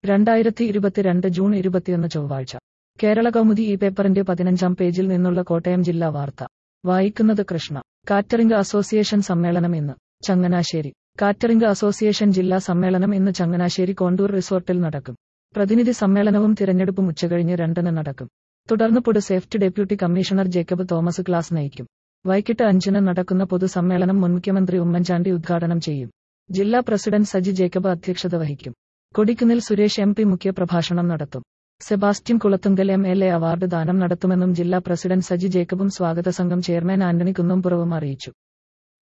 രണ്ടായിരത്തി ഇരുപത്തിരണ്ട് ജൂൺ ഇരുപത്തിയൊന്ന് ചൊവ്വാഴ്ച കേരള കൗമുദി ഈ പേപ്പറിന്റെ പതിനഞ്ചാം പേജിൽ നിന്നുള്ള കോട്ടയം ജില്ലാ വാർത്ത വായിക്കുന്നത് കൃഷ്ണ കാറ്ററിംഗ് അസോസിയേഷൻ സമ്മേളനം ഇന്ന് ചങ്ങനാശ്ശേരി കാറ്ററിംഗ് അസോസിയേഷൻ ജില്ലാ സമ്മേളനം ഇന്ന് ചങ്ങനാശ്ശേരി കോണ്ടൂർ റിസോർട്ടിൽ നടക്കും പ്രതിനിധി സമ്മേളനവും തിരഞ്ഞെടുപ്പും ഉച്ചകഴിഞ്ഞ് രണ്ടിന് നടക്കും തുടർന്ന് food safety deputy commissioner Jacob Thomas class നയിക്കും വൈകിട്ട് അഞ്ചിന് നടക്കുന്ന പൊതുസമ്മേളനം മുൻ മുഖ്യമന്ത്രി ഉമ്മൻചാണ്ടി ഉദ്ഘാടനം ചെയ്യും ജില്ലാ പ്രസിഡന്റ് സജി ജേക്കബ് അധ്യക്ഷത വഹിക്കും കൊടിക്കുന്നിൽ സുരേഷ് എം പി മുഖ്യപ്രഭാഷണം നടത്തും Sebastian Kulathunkal M L A award ദാനം നടത്തുമെന്നും ജില്ലാ പ്രസിഡന്റ് സജി ജേക്കബും സ്വാഗത സംഘം ചെയർമാൻ ആന്റണി കുന്നുംപുറവും അറിയിച്ചു